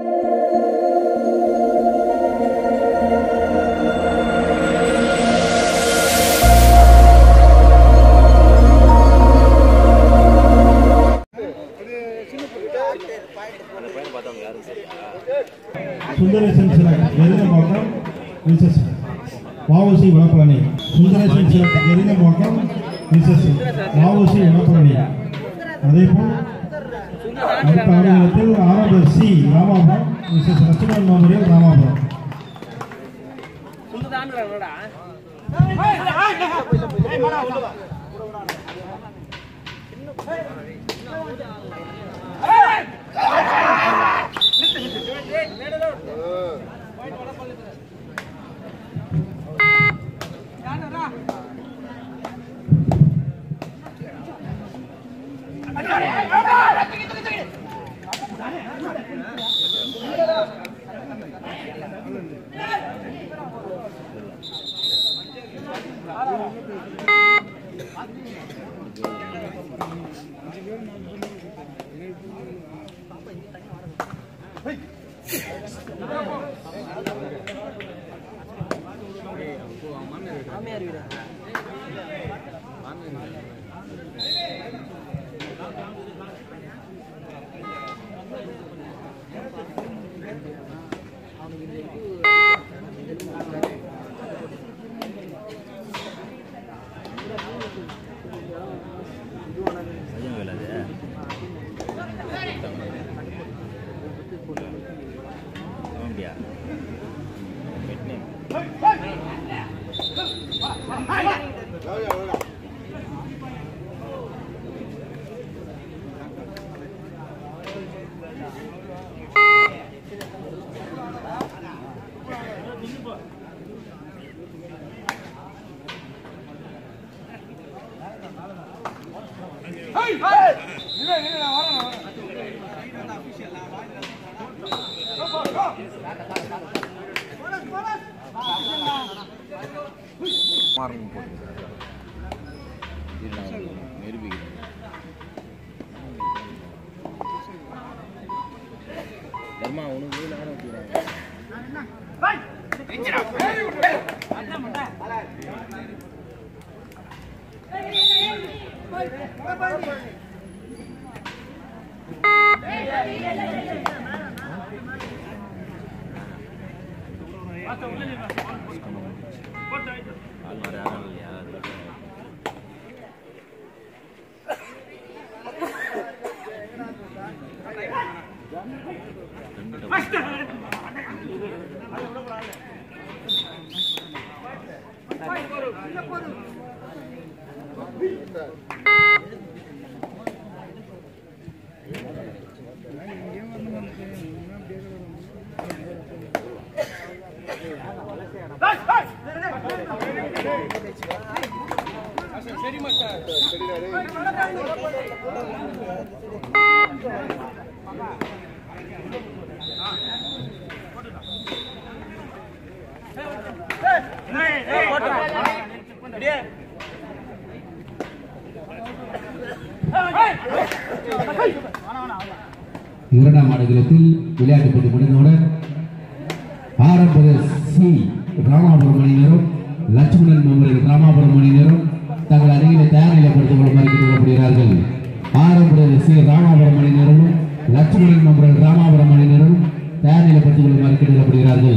சுந்தரேசன் சிலக் எரிந்தம்பாக்கம் மிஸ்ஸஸ் வாவுசி வளப்பழனி சுந்தரேசன் சிலக் எரிந்தம்பாக்கம் மிஸ்ஸஸ் வாவுசி வளப்பழனி அதேபோல் அடுத்த ஆடுகளத்தில் ஆறாவது சி ராமாபுரம் மிஸ்ஸஸ் லட்சுமணன் மாமரியல் ராமாபுரம் மார்க் போட்டுருக்காங்க இது நான் நிரூபிக்கிறேன் தர்மா உனக்கு நானும் வச்சுக்கிறேன் ஆள் மாதிரி யாரும் இல்லையா இரண்டாம் ஆடுகளத்தில் விளையாட்டு போட்டி முடிந்தவுடன் ஆரம்பது சி ராமாபுரம் அணியினரும் லட்சுமணன் மெமரியல் ராமாபுரம் அணியினரும் தங்கள் அருகிலே தயார் நிலைப்படுத்திக் கொள்ளுமாறு கேட்டுக்கொள்ளப்படுகிறார்கள் ஆரம்பது சி ராமாபுரம் அணியினரும் லட்சுமணன் மெமரியல் ராமாபுரம் அணியினரும் தயார் நிலைப்படுத்திக் கொள்ளுமாறு கேட்டுக்கொள்ளப்படுகிறார்கள்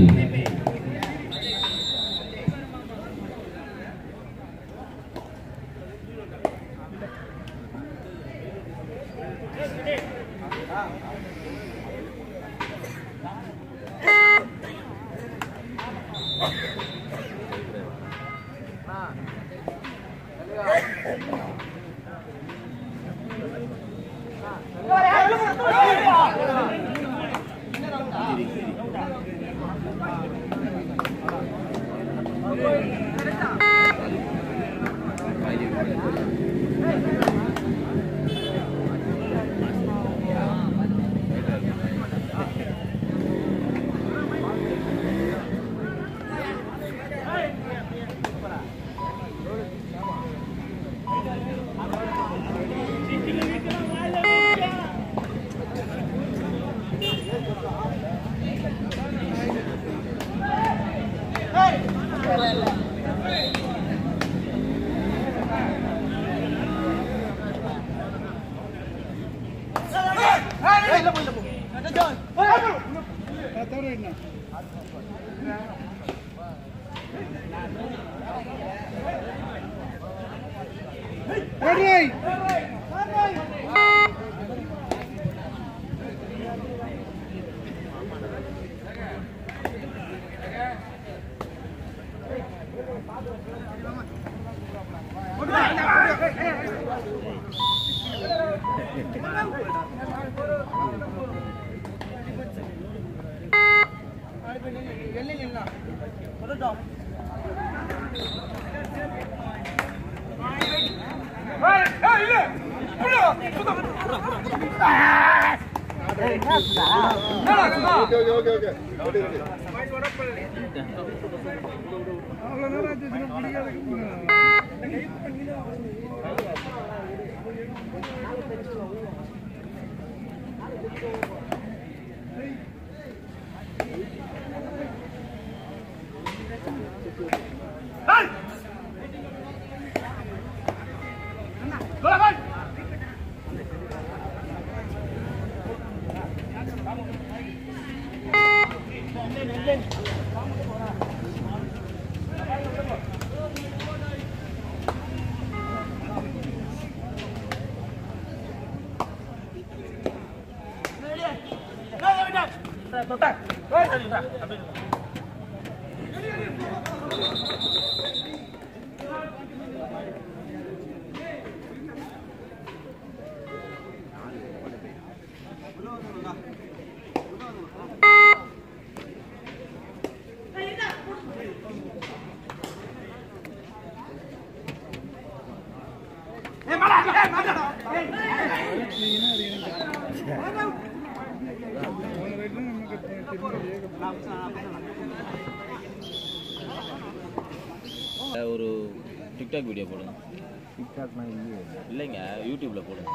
ஒரு டிக்டாக் வீடியோ போடுங்க டிக்டாக்னா இல்லையே இல்லைங்க யூடியூப்ல போடுங்க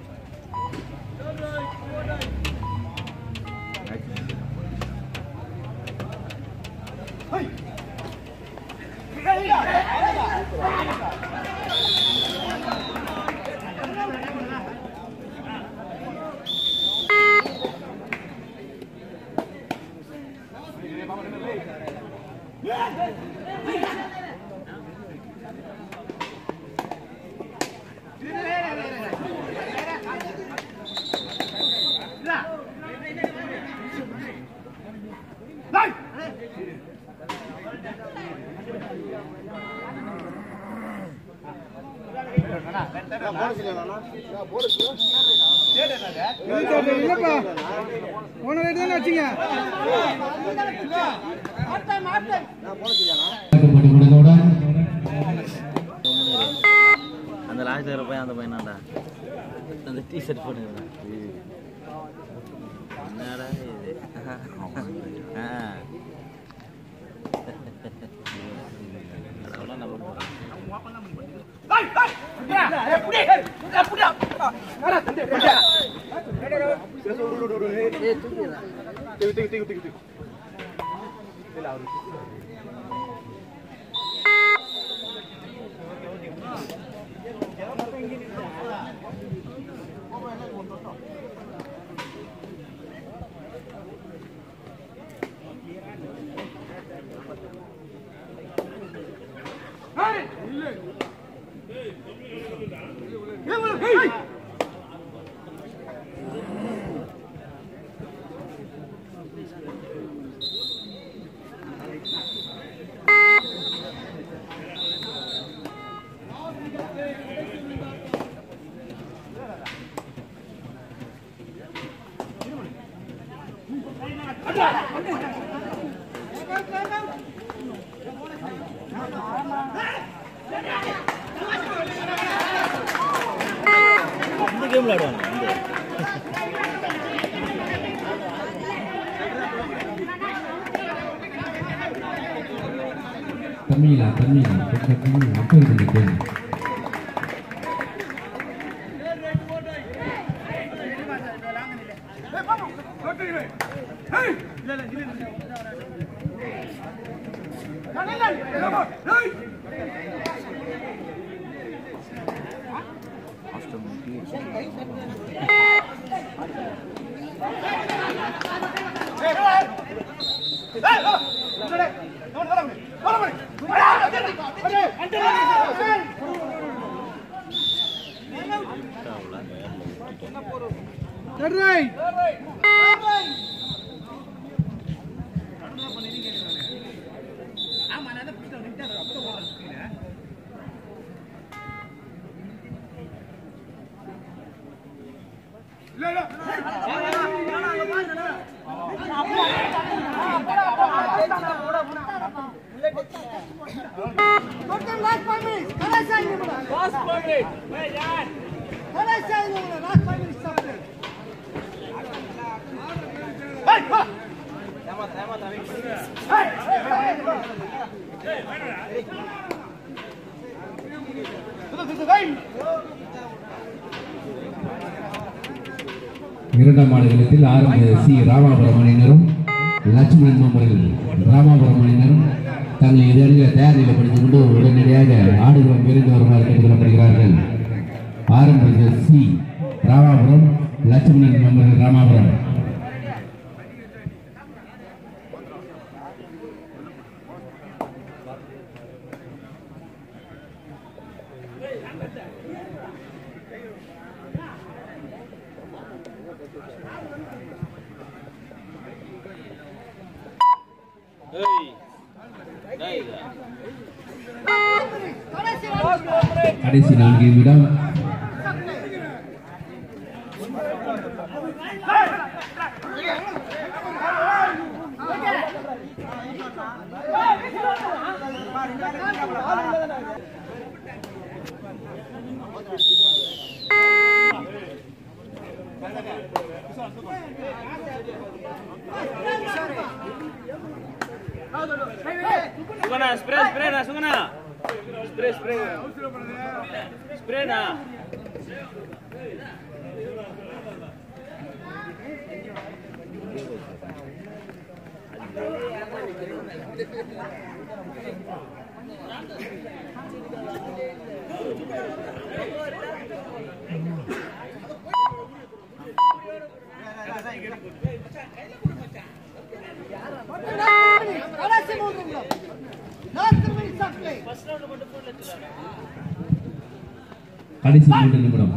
போட்டி முடிந்தவுடன் அந்த லாஸ்ட் இருக்கிற பையன் அந்த பையனாண்டா அந்த டி ஷர்ட் போட்டுக்கிறேன் என்னடா இது ஆ அதெல்லாம் நம்ம போகிறோம் இந்த கேம் விளையாடுவாங்க இந்த தமிழா தமிழா கொஞ்சம் தமிழ் அப்படி நினைக்கிறேன் after Total last five minutes. Kala say ni mula. Last five minutes. Kala say ni mula. Last five minutes stop there. Hey, ha. Hey, hey, hey, hey. Hey. இரண்டாம் ஆடுகளத்தில் ஆரம்ப சி ராமாபுரம் அணியினரும் லட்சுமணன் மாமர்கள் ராமாபுரம் அணியினரும் தங்களை இதழில் தயார் நிலைப்படுத்திக் கொண்டு உடனடியாக ஆடுகளம் விரைந்து வருமாறு கேட்டுக்கொள்ளப்படுகிறார்கள் ஆரம்ப சி ராமாபுரம் லட்சுமணன் மாமர்கள் ராமாபுரம் ஏய் டேய் இது Kala say last minute. கடைசி நான்கு நிமிடம் சுகனா ஸ்ப்ரே ஸ்ப்ரேனா சுகனா ஸ்ப்ரே ஸ்ப்ரே ஸ்ப்ரேனா Total last minutes. Kala say மூன்று நிமிடம். Last minutes of play. கடைசி மூன்று நிமிடம்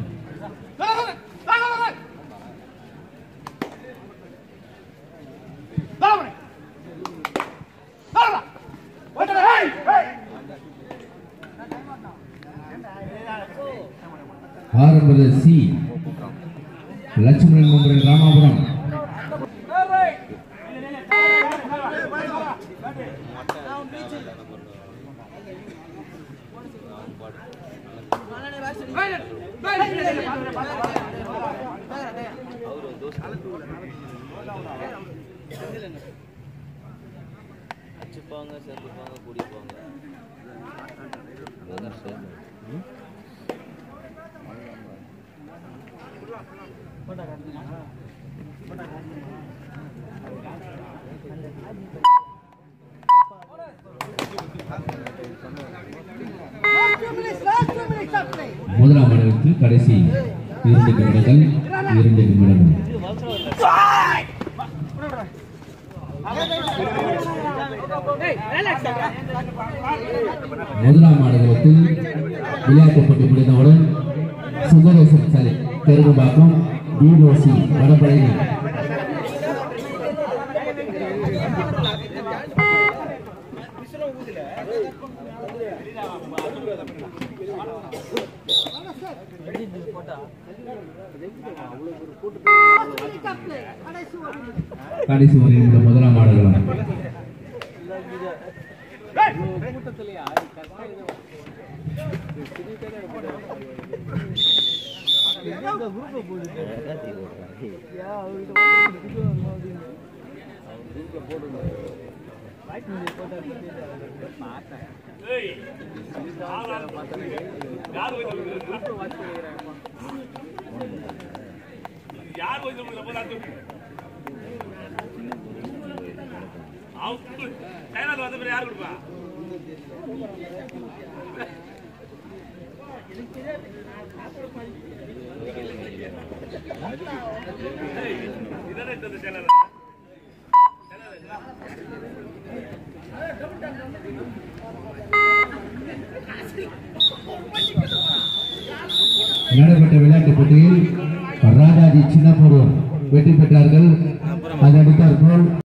ஆரம்ப சி லட்சுமணன் மாமர்கள் ராமாபுரம் அடிச்சுப்பாங்க சேர்த்துப்பாங்க குடிப்பாங்க அதான் சரி Last two minutes. Last two minutes of play. முதலாம் ஆடலுக்கு கடைசி இரண்டு நிமிடங்கள் இரண்டு நிமிடங்கள் முதலாம் ஆடுகளத்தில் விளையாட்டுப்பட்டு முடிந்தவுடன் சுந்தரேசன் சாலை தெருகும்பாக்கம் டிஓசி Vadapalani Last minute of play. கடைசி ஒரு நிமிடம். கடைசி ஒரு நிமிடம் முதலாம் ஆடுகளம் நடைபெற்ற விளையாட்டுப் போட்டியில் ராஜாஜி சின்னப்பொருள் வெற்றி பெற்றார்கள் அதை அடுத்தார் போல்